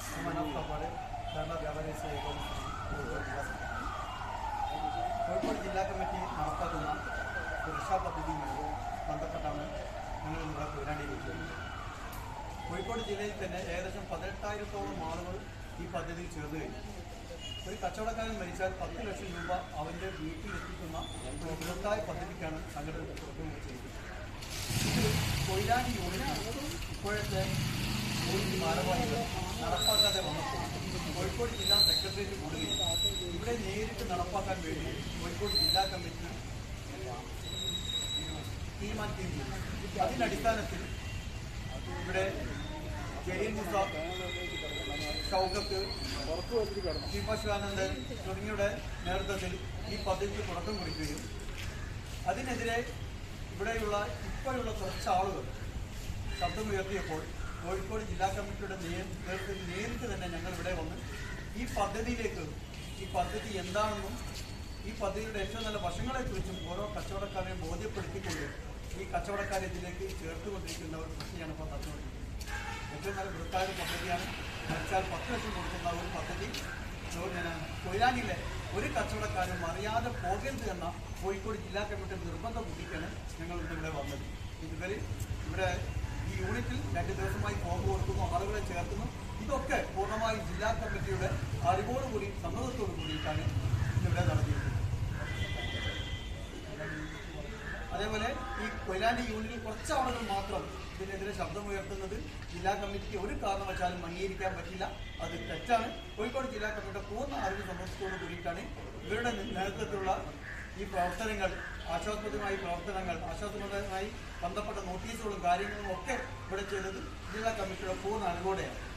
മനോജ് കാപ്പാട് കേരള വ്യാപാരി സഹകരണ കോഴിക്കോട് ജില്ലാ സെക്രട്ടറി കോഴിക്കോട് ജില്ലാ കമ്മിറ്റി നടപ്പാക്കുന്ന സുരക്ഷാ പദ്ധതിയുമായി ബന്ധപ്പെട്ടാണ് ഞങ്ങൾ ഇവിടെ കൊയിലാണ്ടിയിലേക്ക് കോഴിക്കോട് ജില്ലയിൽ തന്നെ ഏകദേശം പതിനെട്ടായിരത്തോളം ആളുകൾ ഈ പദ്ധതിയിൽ ചേർന്ന് കഴിഞ്ഞു ഒരു കച്ചവടക്കാരൻ മരിച്ചാൽ പത്ത് ലക്ഷം രൂപ അവൻ്റെ വീട്ടിൽ എത്തിക്കുന്ന ഒരു ബൃഹത്തായ പദ്ധതിക്കാണ് സംഘടന തുടക്കം ചെയ്തത് ഇത് കൊയിലാണ്ടി യൂണിറ്റ് ഇപ്പോഴത്തെ യൂണിറ്റ് ഭാരവാഹികൾ നടപ്പാക്കാതെ വന്നപ്പോൾ കോഴിക്കോട് ജില്ലാ സെക്രട്ടേറിയറ്റ് കൂടുകയും ഇവിടെ നേരിട്ട് നടപ്പാക്കാൻ വേണ്ടി കോഴിക്കോട് ജില്ലാ കമ്മിറ്റി തീരുമാനിക്കുകയും ചെയ്തു അതിന്റെ അടിസ്ഥാനത്തിൽ ഇവിടെ ജലീൽ മുസാഫ് ഷൗക്കത്ത് ദീപ ശിവാനന്ദൻ തുടങ്ങിയവരുടെ നേതൃത്വത്തിൽ ഈ പദ്ധതിക്ക് തുടക്കം കുറിക്കുകയും അതിനെതിരെ ഇവിടെയുള്ള ഇപ്പോഴുള്ള കുറച്ച് ആളുകൾ ശബ്ദമുയർത്തിയപ്പോൾ കോഴിക്കോട് ജില്ലാ കമ്മിറ്റിയുടെ നേ- നേതൃത്വത്തിൽ നേരിട്ട് തന്നെ ഞങ്ങൾ ഇവിടെ വന്ന് ഈ പദ്ധതിയിലേക്ക് ഈ പദ്ധതി എന്താണെന്നും ഈ പദ്ധതിയുടെ ഏറ്റവും നല്ല വശങ്ങളെക്കുറിച്ചും ഓരോ കച്ചവടക്കാരെയും ബോധ്യപ്പെടുത്തിക്കൊണ്ട് ഈ കച്ചവടക്കാരെ ഇതിലേക്ക് ചേർത്തുകൊണ്ടിരിക്കുന്ന ഒരു പ്രക്രിയയാണ് ഇപ്പോൾ നടന്നുകൊണ്ടിരിക്കുന്നത് ഏറ്റവും നല്ല വൃത്തായ ഒരു പദ്ധതിയാണ് മരിച്ചാൽ പത്ത് ലക്ഷം കൊടുക്കുന്ന ഒരു പദ്ധതി പിന്നെ കൊയിലാണ്ടിയിലെ ഒരു കച്ചവടക്കാരും അറിയാതെ പോകരുത് എന്ന കോഴിക്കോട് ജില്ലാ കമ്മിറ്റി നിർബന്ധം ബുദ്ധിക്കാണ് ഞങ്ങൾ ഇന്ന് ഇവിടെ വന്നത് ഇതുവരെ ഇവിടെ ഈ യൂണിറ്റിൽ രണ്ട് ദിവസമായി ഫോം കൊടുക്കുന്നു ആളുകളെ ചേർക്കുന്നു ഇതൊക്കെ പൂർണ്ണമായി ജില്ലാ കമ്മിറ്റിയുടെ അറിവോടുകൂടി സമ്മതത്തോടു കൂടിയിട്ടാണ് ഇന്നിവിടെ നടത്തിയിരിക്കുന്നത് അതേപോലെ ഈ കൊയിലാണ്ടി യൂണിറ്റിൽ കുറച്ച് ആളുകൾ മാത്രം ഇതിനെതിരെ ശബ്ദമുയർത്തുന്നത് ജില്ലാ കമ്മിറ്റിക്ക് ഒരു കാരണവശാലും അംഗീകരിക്കാൻ പറ്റില്ല അത് തെറ്റാണ് കോഴിക്കോട് ജില്ലാ കമ്മിറ്റിയുടെ പൂർണ്ണ അറിവ് സമ്മതത്തോടു കൂടിയിട്ടാണ് ഇവരുടെ നേതൃത്വത്തിലുള്ള ഈ പ്രവർത്തനങ്ങൾ ആശ്വാസപ്രദമായ പ്രവർത്തനങ്ങൾ ആശ്വാസപ്രദമായി ബന്ധപ്പെട്ട നോട്ടീസുകളും കാര്യങ്ങളും ഒക്കെ ഇവിടെ ചെയ്തത് ജില്ലാ കമ്മിറ്റിയുടെ പൂർണ്ണ അറിവോടെയാണ്